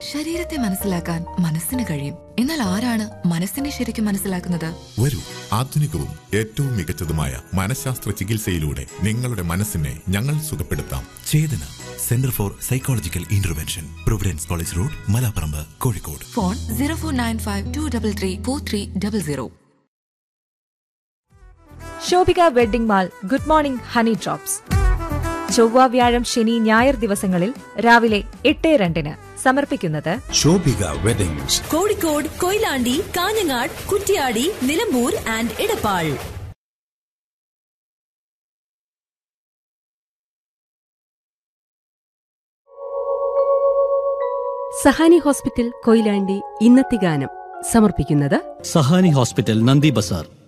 ശരീരത്തെ മനസ്സിലാക്കാൻ മനസ്സിന് കഴിയും എന്നാൽ ആരാണ് മനസ്സിനെ ശരിക്കും മനസ്സിലാക്കുന്നത് വരൂ ആധുനികവും ഏറ്റവും മികച്ചതുമായ മനഃശാസ്ത്ര ചികിത്സയിലൂടെ നിങ്ങളുടെ മനസ്സിനെ ഞങ്ങൾ സുഖപ്പെടുത്താം Chetana centre for psychological intervention providence college road Malaparamba Kozhikode phone zero four nine five two double three four three double zero Shobhika wedding mall good morning honey drops ചൊവ്വ വ്യാഴം ശനി ഞായർ ദിവസങ്ങളിൽ രാവിലെ എട്ട് രണ്ടിന് സമർപ്പിക്കുന്നത് Shobhika weddings Kozhikode Koyilandy Kanhangad Kuttiady Nilambur and Edappal Sahani hospital Koyilandy ഇന്നത്തെ ഗാനം സമർപ്പിക്കുന്നത് സഹാനി ഹോസ്പിറ്റൽ നന്ദി ബസാർ